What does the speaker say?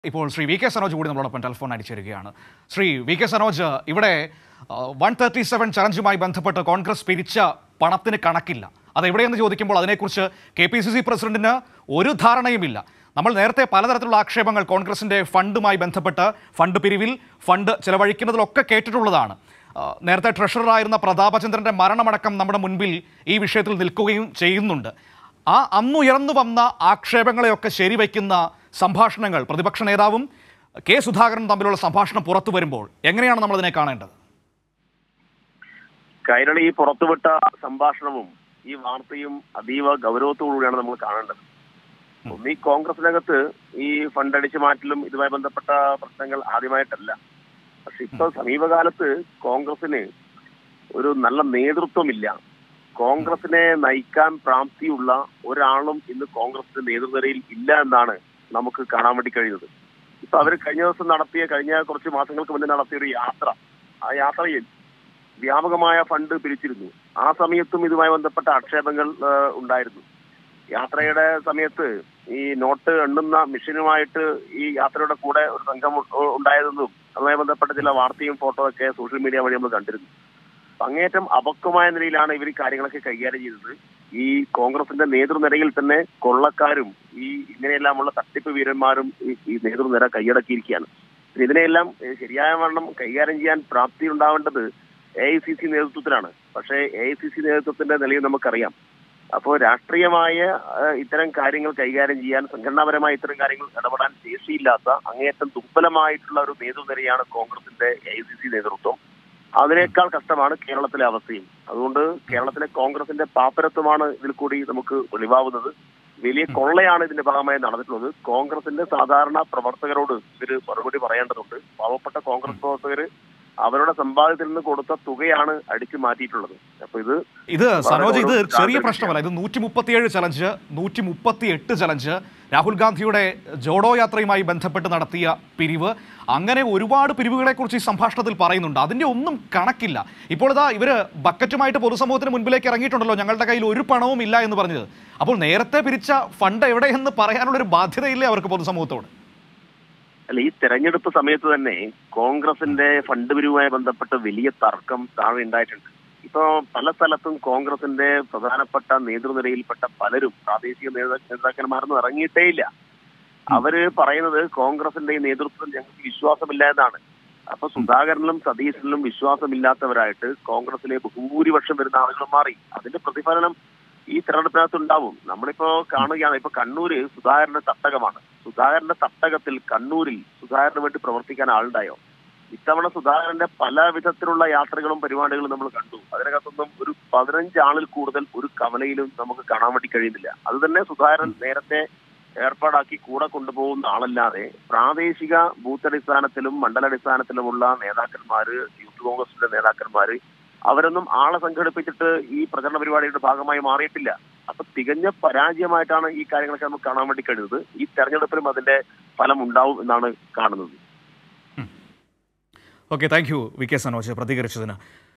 ഇപ്പോൾ Shri V K Sanoj കൂടി നമ്മളോടൊപ്പം ടെലിഫോൺ അടിച്ചിരിക്കുകയാണ് ശ്രീ വി കെ സനോജ് ഇവിടെ വൺ തേർട്ടി സെവൻ ചലഞ്ചുമായി ബന്ധപ്പെട്ട് കോൺഗ്രസ് പിരിച്ച പണത്തിന് കണക്കില്ല അത് എവിടെയെന്ന് ചോദിക്കുമ്പോൾ അതിനെക്കുറിച്ച് കെ പി സി സി പ്രസിഡന്റിന് ഒരു ധാരണയുമില്ല നമ്മൾ നേരത്തെ പലതരത്തിലുള്ള ആക്ഷേപങ്ങൾ കോൺഗ്രസിന്റെ ഫണ്ടുമായി ബന്ധപ്പെട്ട് ഫണ്ട് പിരിവിൽ ഫണ്ട് ചെലവഴിക്കുന്നതിലൊക്കെ കേട്ടിട്ടുള്ളതാണ് ആ, നേരത്തെ ട്രഷററായിരുന്ന പ്രതാപചന്ദ്രന്റെ മരണമടക്കം നമ്മുടെ മുൻപിൽ ഈ വിഷയത്തിൽ നിൽക്കുകയും ചെയ്യുന്നുണ്ട് ആ അന്നുയർന്നു വന്ന ആക്ഷേപങ്ങളെയൊക്കെ ശരിവയ്ക്കുന്ന സംഭാഷണങ്ങൾ പ്രതിപക്ഷ നേതാവും കെ സുധാകരനും തമ്മിലുള്ള സംഭാഷണം പുറത്തു വരുമ്പോൾ എങ്ങനെയാണ് നമ്മൾ അതിനെ കാണേണ്ടത് കൈരളി പുറത്തുവിട്ട സംഭാഷണവും ഈ വാർത്തയും അതീവ ഗൗരവത്തോടുകൂടിയാണ് നമ്മൾ കാണേണ്ടത് ഒന്ന് ഈ കോൺഗ്രസിനകത്ത് ഈ ഫണ്ട് അടിച്ചു മാറ്റലും ഇതുമായി ബന്ധപ്പെട്ട പ്രശ്നങ്ങൾ ആദ്യമായിട്ടല്ല പക്ഷെ ഇപ്പൊ സമീപകാലത്ത് കോൺഗ്രസിന് ഒരു നല്ല നേതൃത്വമില്ല കോൺഗ്രസിനെ നയിക്കാൻ പ്രാപ്തിയുള്ള ഒരാളും ഇന്ന് കോൺഗ്രസിന്റെ നേതൃനിരയിൽ ഇല്ല എന്നാണ് നമുക്ക് കാണാൻ വേണ്ടി കഴിയുന്നത് ഇപ്പൊ അവർ കഴിഞ്ഞ ദിവസം നടത്തിയ കഴിഞ്ഞ കുറച്ച് മാസങ്ങൾക്ക് മുന്നേ നടത്തിയ ഒരു യാത്ര ആ യാത്രയിൽ വ്യാപകമായ ഫണ്ട് പിരിച്ചിരുന്നു ആ സമയത്തും ഇതുമായി ബന്ധപ്പെട്ട ആക്ഷേപങ്ങൾ ആ, ഉണ്ടായിരുന്നു യാത്രയുടെ സമയത്ത് ഈ നോട്ട് എണ്ണുന്ന മെഷീനുമായിട്ട് ഈ യാത്രയുടെ കൂടെ ഒരു സംഘം ഉ- ഉണ്ടായതെന്നും അതുമായി ബന്ധപ്പെട്ട ചില വാർത്തയും ഫോട്ടോ ഒക്കെ സോഷ്യൽ മീഡിയ വഴി നമ്മൾ കണ്ടിരുന്നു അപ്പൊ അങ്ങേറ്റം അപക്വമായ നിലയിലാണ് ഇവർ ഈ കാര്യങ്ങളൊക്കെ കൈകാര്യം ചെയ്തത് ഈ കോൺഗ്രസിന്റെ നേതൃനിരയിൽ തന്നെ കൊള്ളക്കാരും ഈ ഇങ്ങനെയെല്ലാമുള്ള തട്ടിപ്പ് വീരന്മാരും ഈ ഈ നേതൃനിര കൈയടക്കിയിരിക്കുകയാണ് പിന്നെ ഇതിനെയെല്ലാം ഏഹ്, ശരിയായ വണ്ണം കൈകാര്യം ചെയ്യാൻ പ്രാപ്തി ഉണ്ടാവേണ്ടത് എ ഐ സി സി നേതൃത്വത്തിലാണ് പക്ഷേ എ ഐ സി സി നേതൃത്വത്തിന്റെ നിലയിൽ നമുക്കറിയാം അപ്പോൾ രാഷ്ട്രീയമായ ഏഹ്, ഇത്തരം കാര്യങ്ങൾ കൈകാര്യം ചെയ്യാൻ സംഘടനാപരമായ ഇത്തരം കാര്യങ്ങൾ ഇടപെടാൻ ശേഷിയില്ലാത്ത അങ്ങേയറ്റം ദുർബലമായിട്ടുള്ള ഒരു നേതൃനിരയാണ് കോൺഗ്രസിന്റെ എ ഐ സി സി നേതൃത്വം അതിനേക്കാൾ കഷ്ടമാണ് കേരളത്തിലെ അവസ്ഥയും അതുകൊണ്ട് കേരളത്തിലെ കോൺഗ്രസിന്റെ പാപ്പരത്വമാണ് ഇതിൽ കൂടി നമുക്ക് വെളിവാവുന്നത് വലിയ കൊള്ളയാണ് ഇതിന്റെ ഭാഗമായി നടന്നിട്ടുള്ളത് കോൺഗ്രസിന്റെ സാധാരണ പ്രവർത്തകരോട് ഇവര് മറുപടി പറയേണ്ടതുണ്ട് പാവപ്പെട്ട കോൺഗ്രസ് പ്രവർത്തകര് അവരുടെ സമ്പാദ്യത്തിൽ നിന്ന് കൊടുത്ത തുകയാണ് അടിച്ചു മാറ്റിയിട്ടുള്ളത് അപ്പൊ ഇത് ഇത് സനോജ് ഇത് വളരെ ചെറിയ ഒരു പ്രശ്നമല്ല ഇത് നൂറ്റി മുപ്പത്തിയേഴ് ചലഞ്ച് നൂറ്റി മുപ്പത്തി എട്ട് ചലഞ്ച് രാഹുൽ ഗാന്ധിയുടെ ജോഡോ യാത്രയുമായി ബന്ധപ്പെട്ട് നടത്തിയ പിരിവ് അങ്ങനെ ഒരുപാട് പിരിവുകളെക്കുറിച്ച് ഈ സംഭാഷണത്തിൽ പറയുന്നുണ്ട് അതിന്റെ ഒന്നും കണക്കില്ല ഇപ്പോൾ ഇതാ ഇവര് ബക്കറ്റുമായിട്ട് പൊതുസമൂഹത്തിന് മുൻപിലേക്ക് ഇറങ്ങിയിട്ടുണ്ടല്ലോ ഞങ്ങളുടെ കയ്യിൽ ഒരു പണവും ഇല്ല എന്ന് പറഞ്ഞത് അപ്പോൾ നേരത്തെ പിരിച്ച ഫണ്ട് എവിടെയെന്ന് പറയാനുള്ള ഒരു ബാധ്യതയില്ലേ അവർക്ക് പൊതുസമൂഹത്തോട് അല്ല ഈ തെരഞ്ഞെടുപ്പ് സമയത്ത് തന്നെ കോൺഗ്രസിന്റെ ഫണ്ട് പിരിവുമായി ബന്ധപ്പെട്ട് വലിയ തർക്കം താഴെ ഉണ്ടായിട്ടുണ്ട് ഇപ്പോ പല സ്ഥലത്തും കോൺഗ്രസിന്റെ പ്രധാനപ്പെട്ട നേതൃനിരയിൽപ്പെട്ട പലരും പ്രാദേശിക നേതാ- നേതാക്കന്മാരൊന്നും ഇറങ്ങിയിട്ടേ ഇല്ല അവര് പറയുന്നത് കോൺഗ്രസിന്റെ ഈ നേതൃത്വത്തിൽ ഞങ്ങൾക്ക് വിശ്വാസമില്ല എന്നാണ് അപ്പൊ സുധാകരനിലും സതീശനിലും വിശ്വാസമില്ലാത്തവരായിട്ട് കോൺഗ്രസിലെ ഭൂരിപക്ഷം വരുന്ന ആളുകൾ മാറി അതിന്റെ പ്രതിഫലനം ഈ തെരഞ്ഞെടുപ്പിനകത്ത് ഉണ്ടാവും നമ്മളിപ്പോ കാണുകയാണ് ഇപ്പൊ കണ്ണൂര് സുധാകരന്റെ തട്ടകമാണ് സുധാകരന്റെ തട്ടകത്തിൽ കണ്ണൂരിൽ സുധാകരന് വേണ്ടി പ്രവർത്തിക്കാൻ ആളുണ്ടായോ ഇത്തവണ സുധാകരന്റെ പല വിധത്തിലുള്ള യാത്രകളും പരിപാടികളും നമ്മൾ കണ്ടു അതിനകത്തൊന്നും ഒരു പതിനഞ്ച് ആളിൽ കൂടുതൽ ഒരു കവലയിലും നമുക്ക് കാണാൻ വേണ്ടി കഴിയുന്നില്ല അത് തന്നെ സുധാകരൻ നേരത്തെ ഏർപ്പാടാക്കി കൂടെ കൊണ്ടുപോകുന്ന ആളല്ലാതെ പ്രാദേശിക ബൂത്ത് അടിസ്ഥാനത്തിലും മണ്ഡലാടിസ്ഥാനത്തിലുമുള്ള നേതാക്കന്മാര് യൂത്ത് കോൺഗ്രസിന്റെ നേതാക്കന്മാര് അവരൊന്നും ആളെ സംഘടിപ്പിച്ചിട്ട് ഈ പ്രചരണ പരിപാടിയുടെ ഭാഗമായി മാറിയിട്ടില്ല അപ്പൊ തികഞ്ഞ പരാജയമായിട്ടാണ് ഈ കാര്യങ്ങളൊക്കെ നമുക്ക് കാണാൻ വേണ്ടി കഴിയുന്നത് ഈ തെരഞ്ഞെടുപ്പിലും അതിന്റെ ഫലം ഉണ്ടാവും എന്നാണ് കാണുന്നത് okay thank you V K Sanoj പ്രതികരിച്ചതിന്